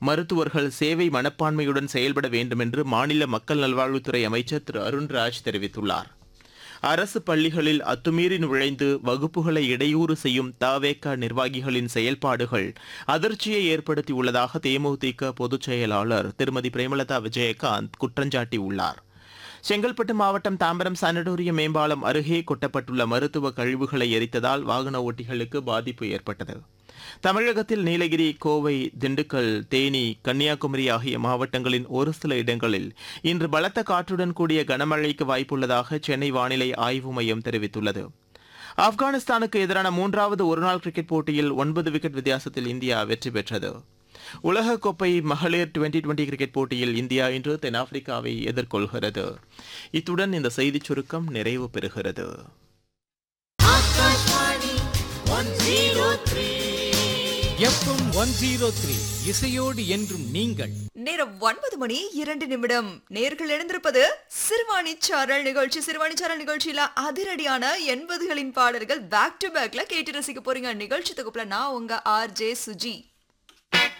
மருத்துவர்கள் சேவை மனப்பான்மையுடன் செயல்பட வேண்டும் என்று மாநில மக்கள் நல்வாழ்வுத்துறை அமைச்சர் திரு அருண்ராஜ் தெரிவித்துள்ளார் அரசு பள்ளிகளில் அத்துமீறி நுழைந்து வகுப்புகளை இடையூறு செய்யும் தவேக நிர்வாகிகளின் செயல்பாடுகள் அதிர்ச்சியை ஏற்படுத்தியுள்ளதாக தேமுதிக பொதுச் செயலாளர் திருமதி பிரேமலதா விஜயகாந்த் குற்றஞ்சாட்டியுள்ளார் செங்கல்பட்டு மாவட்டம் தாம்பரம் சனடோரிய மேம்பாலம் அருகே கொட்டப்பட்டுள்ள மருத்துவ கழிவுகளை எரித்ததால் வாகன ஓட்டிகளுக்கு பாதிப்பு ஏற்பட்டது தமிழகத்தில் நீலகிரி கோவை திண்டுக்கல் தேனி கன்னியாகுமரி ஆகிய மாவட்டங்களின் ஒரு சில இடங்களில் இன்று பலத்த காற்றுடன் கூடிய கனமழைக்கு வாய்ப்புள்ளதாக சென்னை வானிலை ஆய்வு மையம் தெரிவித்துள்ளது ஆப்கானிஸ்தானுக்கு எதிரான மூன்றாவது ஒருநாள் கிரிக்கெட் போட்டியில் ஒன்பது விக்கெட் வித்தியாசத்தில் இந்தியா வெற்றி பெற்றது உலகக்கோப்பை மகளிர் டுவெண்டி டுவெண்டி கிரிக்கெட் போட்டியில் இந்தியா இன்று தென்னாப்பிரிக்காவை எதிர்கொள்கிறது இத்துடன் இந்த செய்திச் சுருக்கம் நிறைவு பெறுகிறது எஃப்எம் ஒன் ஜீரோ த்ரீ இசையோடு என்றும் நீங்கள் நேரம் ஒன்பது மணி இரண்டு நிமிடம் நேர்கள் எழுந்திருப்பது சிறுவாணி சாரல் நிகழ்ச்சி சிறுவாணி சாரல் நிகழ்ச்சியில அதிரடியான எண்பதுகளின் பாடல்கள் பேக் டு பேக்ல கேட்டு ரசிக்க போறீங்க நிகழ்ச்சி தொகுப்புல நான் உங்க ஆர் ஜே சுஜி